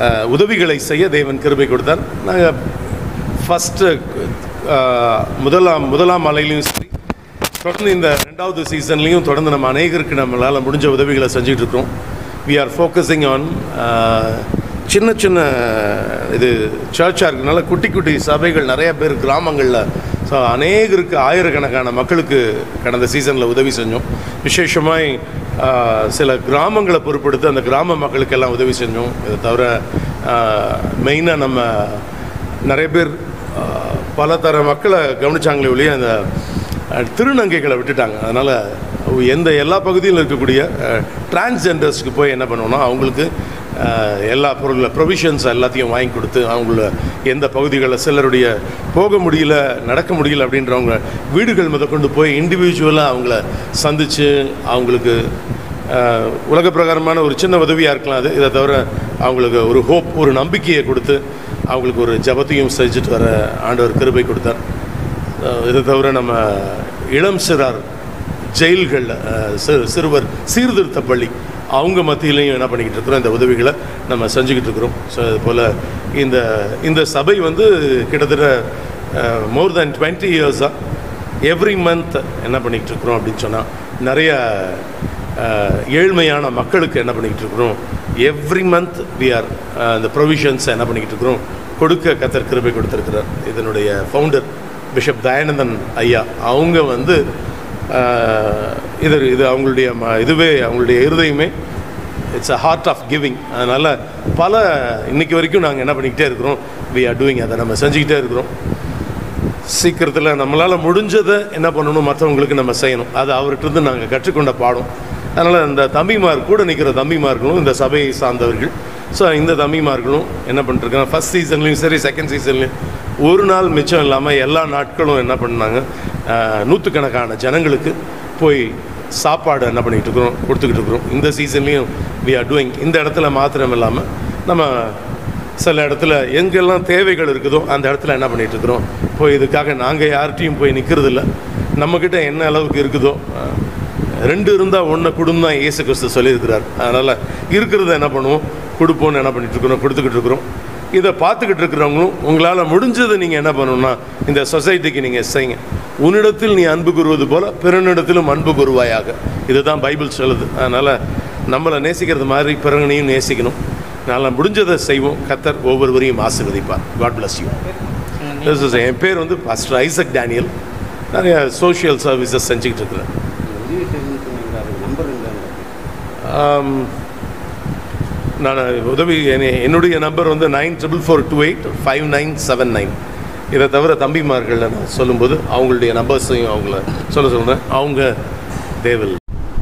அஹ், உதவிகளை செய்ய தேவன் கிருபை கொடுத்தார் நாங்கள் ஃபஸ்ட்டு முதலாம் முதலாம் அலையிலையும் சரி தொடர்ந்து இந்த ரெண்டாவது சீசன்லேயும் தொடர்ந்து நம்ம அநேகருக்கு நம்மளால் முடிஞ்ச உதவிகளை செஞ்சுட்டு இருக்கிறோம் வி ஆர் ஃபோக்கஸிங் ஆன் சின்ன சின்ன இது சர்ச்சாக இருக்கிறதுனால குட்டி குட்டி சபைகள் நிறைய பேர் கிராமங்களில் ஸோ அநேகருக்கு ஆயிரக்கணக்கான மக்களுக்கு கடந்த சீசனில் உதவி செஞ்சோம் விசேஷமாய் ஆஹ், சில கிராமங்களை பொறுப்படுத்தி அந்த கிராம மக்களுக்கெல்லாம் உதவி செஞ்சோம் இதை தவிர மெயினாக நம்ம நிறைய பேர் ஆஹ், பல தர மக்களை கவனிச்சாங்களே ஒழிய அந்த அஹ், திருநங்கைகளை விட்டுட்டாங்க அதனால் எந்த எல்லா பகுதியிலும் இருக்கக்கூடிய டிரான்ஸ்ஜெண்டர்ஸ்க்கு போய் என்ன பண்ணோம்னா அவங்களுக்கு அஹ், எல்லா பொருள் ப்ரொவிஷன்ஸ் எல்லாத்தையும் வாங்கி கொடுத்து அவங்கள எந்த பகுதிகளில் சிலருடைய போக முடியல நடக்க முடியல அப்படின்றவங்க வீடுகள் முதற்கொண்டு போய் இண்டிவிஜுவலாக அவங்கள சந்தித்து அவங்களுக்கு அஹ், உலக பிரகாரமான ஒரு சின்ன உதவியாக இருக்கலாம் அது இதை தவிர அவங்களுக்கு ஒரு ஹோப் ஒரு நம்பிக்கையை கொடுத்து அவங்களுக்கு ஒரு ஜபத்தையும் செஞ்சுட்டு வர ஆண்டவர் கிருபை கொடுத்தார் அஹ் இதை தவிர நம்ம இளம் சிறார் ஜெயில்களில் சிறு சிறுவர் சீர்திருத்த பள்ளி அவங்க மத்தியிலையும் என்ன பண்ணிக்கிட்டு இருக்கிறோம் இந்த உதவிகளை நம்ம செஞ்சுக்கிட்டு இருக்கிறோம் ஸோ அது போல் இந்த இந்த சபை வந்து கிட்டத்தட்ட மோர் தேன் டுவெண்ட்டி இயர்ஸாக எவ்ரி மந்த் என்ன பண்ணிக்கிட்டு இருக்கிறோம் அப்படின்னு சொன்னால் நிறைய அஹ், ஏழ்மையான மக்களுக்கு என்ன பண்ணிக்கிட்டு இருக்கிறோம் எவ்ரி மந்த் வி ஆர் இந்த ப்ரொவிஷன்ஸ் என்ன பண்ணிக்கிட்டு இருக்கிறோம் கொடுக்க கத்தர் கிருபை கொடுத்துருக்கிறார் இதனுடைய ஃபவுண்டர் பிஷப் தயானந்தன் ஐயா அவங்க வந்து அஹ், இது இது அவங்களுடைய ம- இதுவே அவங்களுடைய இருதயமே it's a heart of giving அதனால் பல இன்னைக்கு வரைக்கும் நாங்கள் என்ன பண்ணிக்கிட்டே இருக்கிறோம் வி ஆர் டூயிங் அதை நம்ம செஞ்சுக்கிட்டே இருக்கிறோம் சீக்கிரத்தில் நம்மளால் முடிஞ்சதை என்ன பண்ணணும் மற்றவங்களுக்கு நம்ம செய்யணும் அது அவர்கிட்ட நாங்கள் கற்றுக்கொண்ட பாடம் அதனால் இந்த தம்பிமார் கூட நிற்கிற தம்பிமார்களும் இந்த சபையை சார்ந்தவர்கள் ஸோ இந்த தம்பிமார்களும் என்ன பண்ணிருக்காங்க ஃபஸ்ட் சீசன்லேயும் சரி செகண்ட் சீசன்லேயும் ஒரு நாள் மிச்சம் இல்லாமல் எல்லா நாட்களும் என்ன பண்ணாங்க ஆஹ், நூற்றுக்கணக்கான ஜனங்களுக்கு போய் சாப்பாடு என்ன பண்ணிகிட்டு இருக்கிறோம் கொடுத்துக்கிட்டு இருக்கிறோம் இந்த சீசன்லேயும் வி ஆர் டூயிங் இந்த இடத்துல மாத்திரம் இல்லாமல் நம்ம சில இடத்துல எங்கெல்லாம் தேவைகள் இருக்குதோ அந்த இடத்துல என்ன பண்ணிட்டு இருக்கிறோம் போய் இதுக்காக நாங்கள் யார்கிட்டையும் போய் நிற்கிறது இல்லை நம்மக்கிட்ட என்ன அளவுக்கு இருக்குதோ அஹ், ரெண்டு இருந்தால் ஒன்றை கொடுன்னு தான் இயேசு கிறிஸ்து சொல்லியிருக்கிறார் அதனால் இருக்கிறத என்ன பண்ணுவோம் கொடுப்போம்னு என்ன பண்ணிட்டு இருக்கிறோம் கொடுத்துக்கிட்டு இருக்கிறோம் இதை பார்த்துக்கிட்டு இருக்கிறவங்களும் உங்களால் முடிஞ்சதை நீங்கள் என்ன பண்ணணும்னா இந்த சொசைட்டிக்கு நீங்கள் செய்யுங்க உன்னிடத்தில் நீ அன்பு கூறுவது போல பிறனிடத்திலும் அன்பு கூறுவாயாக இதுதான் பைபிள் சொல்லுது அதனால் நம்மளை நேசிக்கிறது மாதிரி பிறனையும் நேசிக்கணும் நல்லா முடிஞ்சதை செய்வோம் கத்தர் ஒவ்வொருவரையும் ஆசீர்வதிப்பார் God bless you This is என் பேர் வந்து பாஸ்டர் ஐசக் டேனியல் நிறைய சோஷியல் சர்வீசஸ் செஞ்சுக்கிட்டு இருக்கிறேன் உதவி செய்யணும்னு சொன்னீங்க அது நம்பர் இருந்தாங்க ஆம், நான் உதவி என்னை- என்னுடைய நம்பர் வந்து nine triple four two eight five nine seven nine இதை தவிர தம்பிமார்களில் நான் சொல்லும்போது அவங்களுடைய நம்பர்ஸையும் அவங்கள சொல்ல சொல்கிறேன் அவங்க தேவல்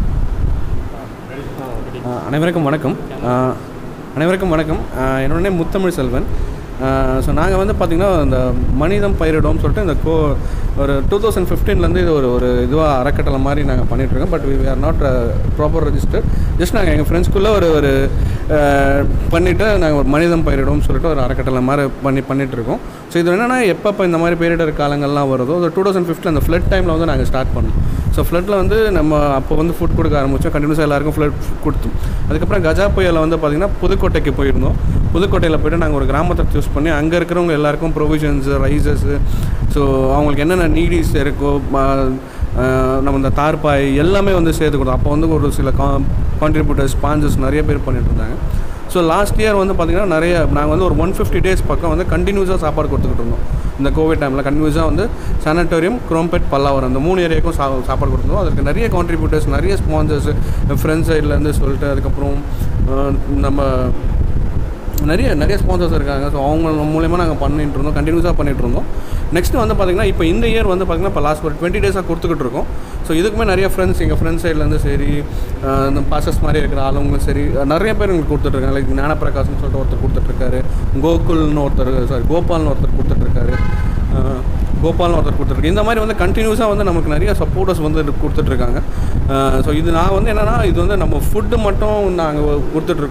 ஆஹ் அனைவருக்கும் வணக்கம் ஆஹ் அனைவருக்கும் வணக்கம் ஆஹ் என்னோட நேம் முத்தமிழ் செல்வன் ஸோ நாங்கள் வந்து பார்த்திங்கன்னா இந்த மனிதம் பயிரிடோம்னு சொல்லிட்டு இந்த கோ ஒரு டூ தௌசண்ட் ஃபிஃப்டீன்லேருந்து இது ஒரு ஒரு இதுவாக அறக்கட்டளை மாதிரி நாங்கள் பண்ணிகிட்ருக்கோம் but we are not proper register just நாங்கள் எங்கள் ஃப்ரெண்ட்ஸ்குள்ளே ஒரு ஒரு பண்ணிவிட்டு நாங்கள் ஒரு மனிதம் பயிரிடோம்னு சொல்லிட்டு ஒரு அறக்கட்டளை மாதிரி பண்ணி பண்ணிகிட்ருக்கோம் ஸோ இது என்னென்னா எப்பப்போ இந்த மாதிரி பேரிடர் காலங்கள்லாம் வருதோ ஒரு டூ தௌசண்ட் ஃபிஃப்டில் அந்த ஃப்ளட் டைமில் வந்து நாங்கள் ஸ்டார்ட் பண்ணோம் ஸோ ஃப்ளட்டில் வந்து நம்ம அப்போ வந்து ஃபுட் கொடுக்க ஆரம்பித்தோம் கண்டினியூஸாக எல்லாருக்கும் ஃப்ளட் கொடுத்தோம் அதுக்கப்புறம் கஜா புயலில் வந்து பார்த்திங்கன்னா புதுக்கோட்டைக்கு போயிருந்தோம் புதுக்கோட்டையில் போய்ட்டு நாங்கள் ஒரு கிராமத்தை சூஸ் பண்ணி அங்கே இருக்கிறவங்க எல்லாருக்கும் ப்ரொவிஷன்ஸு ரைஸஸ்ஸு ஸோ அவங்களுக்கு என்னென்ன நீடிஸ் இருக்கோ ம- ஆஹ் நம்ம இந்த தார்பாய் எல்லாமே வந்து சேர்த்து கொடுத்தோம் அப்போ வந்து ஒரு சில கா கான்ட்ரிபியூட்டர்ஸ் ஸ்பான்சர்ஸ் நிறைய பேர் பண்ணிட்டு இருந்தாங்க ஸோ லாஸ்ட் இயர் வந்து பார்த்திங்கன்னா நிறைய நாங்கள் வந்து ஒரு ஒன் ஃபிஃப்டி டேஸ் பக்கம் வந்து கண்டினியூஸாக சாப்பாடு கொடுத்துக்கிட்டு இருந்தோம் இந்த கோவிட் டைமில் கண்டினியூஸாக வந்து சானட்டோரியம் குரோம்பேட் பல்லாவரம் அந்த மூணு ஏரியாவுக்கும் சா சாப்பாடு கொடுத்துருந்தோம் அதுக்கு நிறைய கான்ட்ரிபியூட்டர்ஸ் நிறைய ஸ்பான்சர்ஸ் ஃப்ரெண்ட்ஸ் சைட்லேருந்து சொல்லிட்டு அதுக்கப்புறம் ஆஹ் நம்ம நிறைய நிறைய ஸ்பான்சர்ஸ் இருக்காங்க ஸோ அவங்க மூலயமா நாங்கள் பண்ணிட்டு இருந்தோம் கண்டினியூஸாக பண்ணிட்டு இருந்தோம் நெக்ஸ்ட் வந்து பார்த்திங்கன்னா இப்போ இந்த இயர் வந்து பார்த்திங்கன்னா இப்போ லாஸ்ட் ஒரு டுவெண்ட்டி டேஸாக கொடுத்துக்கிட்டு இருக்கோம் ஸோ இதுக்குமே நிறைய ஃப்ரெண்ட்ஸ் எங்கள் ஃப்ரெண்ட்ஸ் சைட்லேருந்து சரி ஆஹ் இந்த பாசஸ் மாதிரி இருக்கிற ஆளுங்களும் சரி நிறைய பேர் எங்களுக்கு கொடுத்துட்ருக்காங்க லைக் ஞானப்பிரகாசம்னு சொல்லிட்டு ஒருத்தர் கொடுத்துட்ருக்காரு கோகுல்னு ஒருத்தர் சாரி கோபால்னு ஒருத்தர் கொடுத்துட்ருக்காரு கோபால்னு ஒருத்தர் கொடுத்துருக்கு இந்த மாதிரி வந்து கண்டினியூஸாக வந்து நமக்கு நிறைய சப்போர்ட்டர்ஸ் வந்து கொடுத்துட்ருக்காங்க ஸோ இது நான் வந்து என்னென்னா இது வந்து நம்ம ஃபுட்டு மட்டும் நாங்கள் கொடுத்துட்ருக்கோம்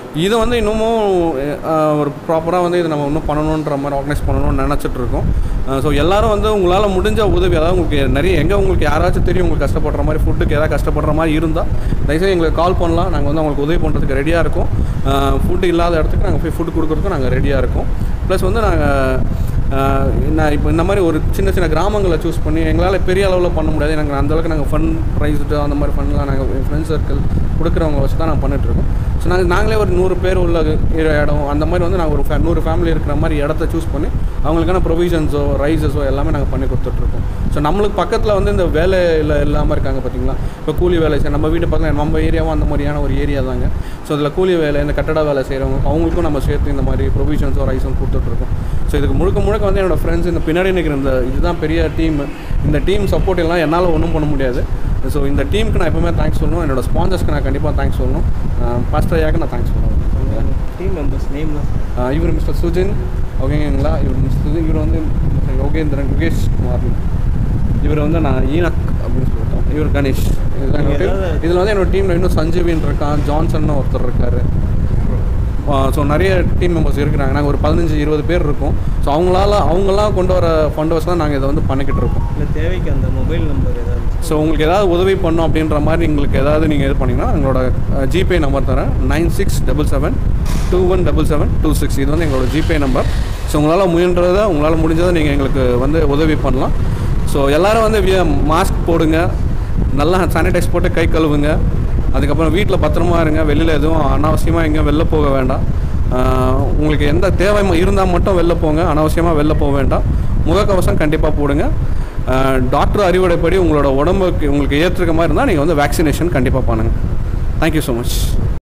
இதை வந்து இன்னமும் அஹ், ஒரு ப்ராப்பராக வந்து இதை நம்ம இன்னும் பண்ணணுன்ற மாதிரி ஆர்கனைஸ் பண்ணணும்னு நினச்சிட்டு இருக்கோம் ஸோ எல்லாரும் வந்து உங்களால் முடிஞ்ச உதவி அதாவது உங்களுக்கு நிறைய எங்கே உங்களுக்கு யாராச்சும் தெரியும் உங்களுக்கு கஷ்டப்படுற மாதிரி ஃபுட்டுக்கு ஏதாவது கஷ்டப்படுற மாதிரி இருந்தால் தயவுசெய்து எங்களுக்கு கால் பண்ணலாம் நாங்கள் வந்து அவங்களுக்கு உதவி பண்ணுறதுக்கு ரெடியாக இருக்கோம் ஃபுட்டு இல்லாத இடத்துக்கு நாங்கள் போய் ஃபுட் கொடுக்குறதுக்கும் நாங்கள் ரெடியாக இருக்கோம் ப்ளஸ் வந்து நாங்கள் ஆஹ் நான் இப்போ இந்த மாதிரி ஒரு சின்ன சின்ன கிராமங்களை சூஸ் பண்ணி எங்களால் பெரிய அளவில் பண்ண முடியாது நாங்கள் அந்தளவுக்கு நாங்கள் ஃபண்ட் ப்ரைஸ்டு அந்த மாதிரி ஃபண்ட்லாம் நாங்கள் ஃப்ரெண்ட்ஸ் சர்க்கிள் கொடுக்குறவங்க வச்சு தான் நாங்கள் பண்ணிகிட்ருக்கோம் ஸோ நாங்கள் நாங்களே ஒரு நூறு பேர் உள்ள இரு இடம் அந்த மாதிரி வந்து நாங்கள் ஒரு fa- நூறு ஃபேமிலி இருக்கிற மாதிரி இடத்த சூஸ் பண்ணி அவங்களுக்கான ப்ரொவிஷன்ஸோ ரைஸஸோ எல்லாமே நாங்கள் பண்ணி கொடுத்துட்ருக்கோம் ஸோ நம்மளுக்கு பக்கத்தில் வந்து இந்த வேலையில் இல்லாமல் இருக்காங்க பார்த்தீங்களா இப்போ கூலி வேலை செய்ய நம்ம வீட்டு பக்கத்தில் நம்ம ஏரியாவும் அந்த மாதிரியான ஒரு ஏரியா தாங்க ஸோ அதில் கூலி வேலை இந்த கட்டட வேலை செய்கிறவங்க அவங்களுக்கும் நம்ம சேர்த்து இந்த மாதிரி ப்ரொவிஷன்ஸோ ரைஸும் கொடுத்துட்ருக்கோம் ஸோ இதுக்கு முழுக்க முழுக்க வந்து என்னோடய ஃப்ரெண்ட்ஸ் இந்த பின்னாடி நிற்கிற இந்த இதுதான் பெரிய டீம் இந்த டீம் சப்போர்ட் எல்லாம் என்னால் ஒன்றும் பண்ண முடியாது ஸோ இந்த டீமுக்கு நான் எப்பவுமே தேங்க்ஸ் சொல்லணும் என்னோட ஸ்பான்சர்ஸ்க்கு நான் கண்டிப்பாக தேங்க்ஸ் சொல்லணும் பாஸ்டர் ஐயாக்கு நான் தேங்க்ஸ் சொல்லணும் டீம் மெம்பர்ஸ் நேம்லாம் ஆஹ் இவர் மிஸ்டர் சுஜின் ஓகேங்களா இவர் மிஸ்டர் சுஜின் இவர் வந்து மிஸ்டர் யோகேந்திரன் யோகேஷ் குமார் இவர் வந்து நான் ஈனக் அப்படின்னு சொல்லிட்டோம் இவர் கணேஷ் இதுதான் என்னோட டீம் ஏதாவது- இதில் வந்து என்னோட டீமில் இன்னும் சஞ்சீவின் இருக்கான் ஜான்சன் ஒருத்தர் இருக்கார் ஸோ நிறைய டீம் மெம்பர்ஸ் இருக்கிறாங்க நாங்கள் ஒரு பதினஞ்சு இருபது பேர் இருக்கோம் ஸோ அவங்களால அவங்களாம் கொண்டு வர ஃபண்ட் வச்சு தான் நாங்கள் இதை வந்து பண்ணிக்கிட்டு இருக்கோம் இல்லை தேவைக்கு அந்த மொபைல் நம்பர் ஏதாவது ஸோ உங்களுக்கு ஏதாவது உதவி பண்ணோம் அப்படின்ற மாதிரி உங்களுக்கு ஏதாவது நீங்கள் இது பண்ணிங்கன்னா எங்களோட ஜிபே நம்பர் தரேன் nine six double seven two one double seven two six இது வந்து எங்களோட ஜிபே நம்பர் ஸோ உங்களால் முயன்றதை உங்களால் முடிஞ்சதை நீங்கள் எங்களுக்கு வந்து உதவி பண்ணலாம் ஸோ எல்லாரும் வந்து மாஸ்க் போடுங்க நல்லா சானிடைஸ் போட்டு கை கழுவுங்க அதுக்கப்புறம் வீட்டில் பத்திரமா இருங்க வெளியில் எதுவும் அனாவசியமாக எங்கேயும் வெளில போக வேண்டாம் ஆஹ் உங்களுக்கு எந்த தேவை இருந்தால் மட்டும் வெளில போங்க அனாவசியமாக வெளில போக வேண்டாம் முகக்கவசம் கண்டிப்பாக போடுங்க டாக்டர் அறிவுரைப்படி உங்களோட உடம்புக்கு உங்களுக்கு ஏற்றுக்க மாதிரி இருந்தால் நீங்கள் வந்து வேக்சினேஷன் கண்டிப்பாக பண்ணுங்கள் தேங்க்யூ ஸோ மச்